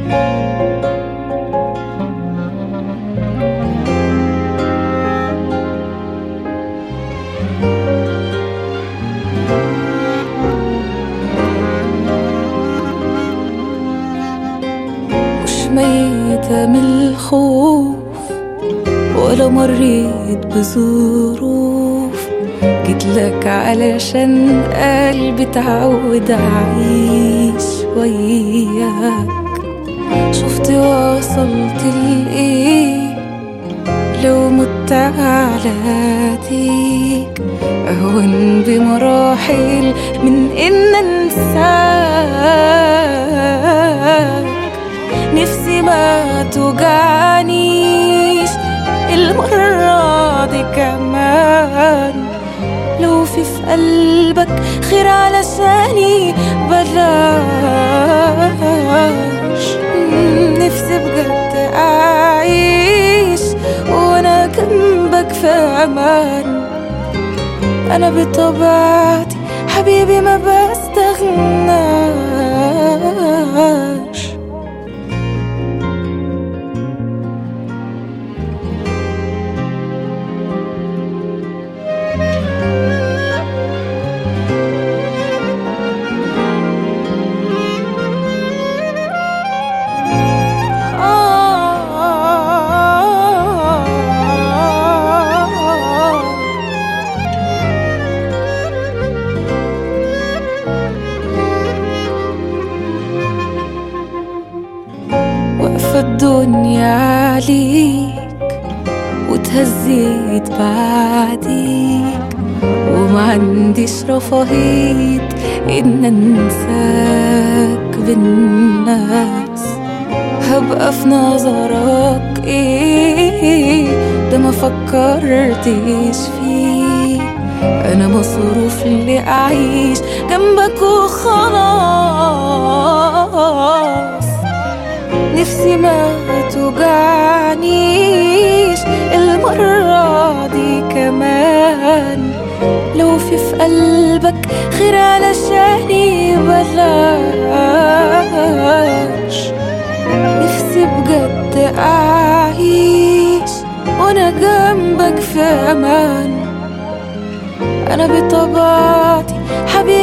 مش ميتة من الخوف ولا مريت بظروف جيتلك علشان قلبي اتعود اعيش وياك شفت وصلت لايه لو مت على ايديك اهون بمراحل من ان انساك نفسي ما توجعنيش المرة دي كمان لو في في قلبك خير علشاني بلاش نفسي بجد أعيش وأنا جنبك في أمان أنا بطبيعتي حبيبي ما بستغناش واقفة الدنيا عليك وتهزيت بعديك وما عنديش رفاهية إن أنساك بالناس هبقى في نظرك إيه ده ما فكرتش فيه أنا مصروف اللي أعيش جنبك وخلاص نفسي ما توجعنيش المرة دي كمان لو في في قلبك خير علشاني بلاش نفسي بجد أعيش وأنا جنبك في أمان أنا بطبيعتي حبيبي